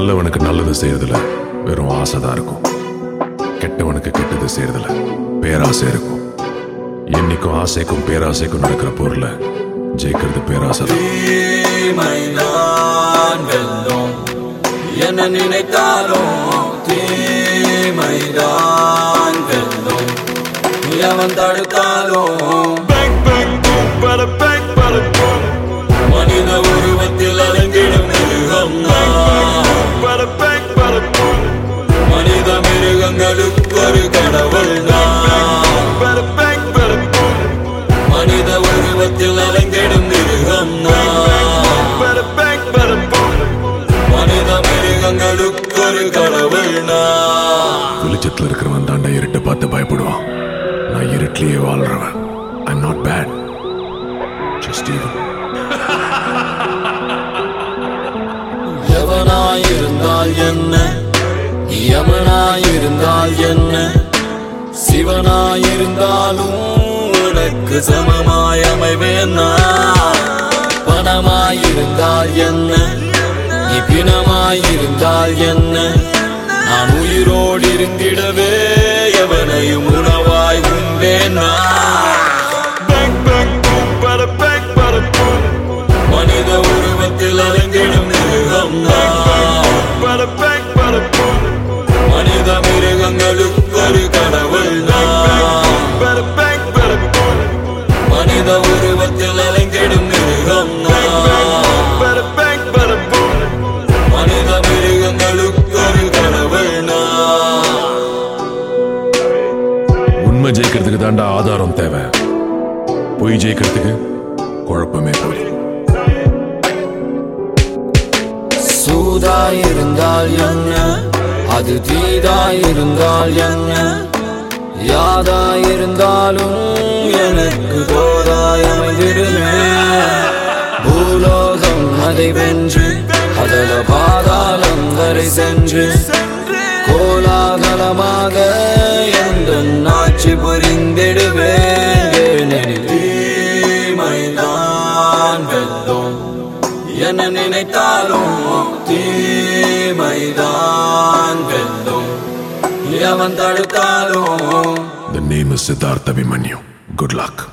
நல்லவனுக்கு நல்லது செய்யறதுல வெறும் ஆசை தான் இருக்கும் கெட்டவனுக்கு கெட்டது செய்யறதுல பேராசை இருக்கும் என்னைக்கும் ஆசைக்கும் பேராசைக்கும் நடக்கிற பொருளை ஜெயிக்கிறது பேராசை தான் தீமைதான் வெல்லும் என்ன நினைத்தாலும் தீமைதான் வெல்லும் எவன் தடுத்தாலும் மனித உருவத்தில் அலங்கிடும் மிருகம் நான். மனித மிருகங்களுக்கு ஒரு கடவுள் நான். மனித உருவத்தில் அலங்கிடும் மிருகம் நான். மனித மிருகங்களுக்கு ஒரு கடவுள் நான். வெளிச்சத்துல இருக்கிறவன் தாண்டா இருட்டை பார்த்து பயப்படுவான் நான் இருட்டிலேயே வாழ்றவன் I not bad just even எவனாயிருந்தால் என்ன யமனாயிருந்தால் என்ன சிவனாயிருந்தாலும் உனக்கு சமமாய் அமைவேன் நான். பணமாயிருந்தால் என்ன நீ பிணமாயிருந்தால் என்ன நான் உயிரோடு இருந்திடவே எவனையும் உணவாய் உண்டேன் நான். மனித உருவத்தில் அலங்கிடும் மிருகம் நான். மனித மிருகங்களுக்கு ஒரு கடவுள் நான். மனித உருவத்தில் அலங்கிடும் மிருகம் நான். மனித மிருகங்களுக்கு ஒரு கடவுள் நான். உண்மை ஜெயிக்கிறதுக்கு தாண்டா ஆதாரம் தேவை பொய் ஜெயிக்கிறதுக்கு குழப்பமே போய் சூதாயிருந்தால் என்ன அது தீதாயிருந்தால் என்ன யாதாயிருந்தாலும் எனக்கு தோதாயமைந்திடுமே பூலோகம் அதை வென்று அதல பாதாளம் வரை சென்று கோலாகலமாக எந்த ஆட்சி புரிந்திடுவேன் தீமைதான் வெல்லும் என்ன நினைத்தாலும் தீமைதான் வெல்லும் எவன் தடுத்தாலும் The name is Siddhartha Abhimanyu. Good luck.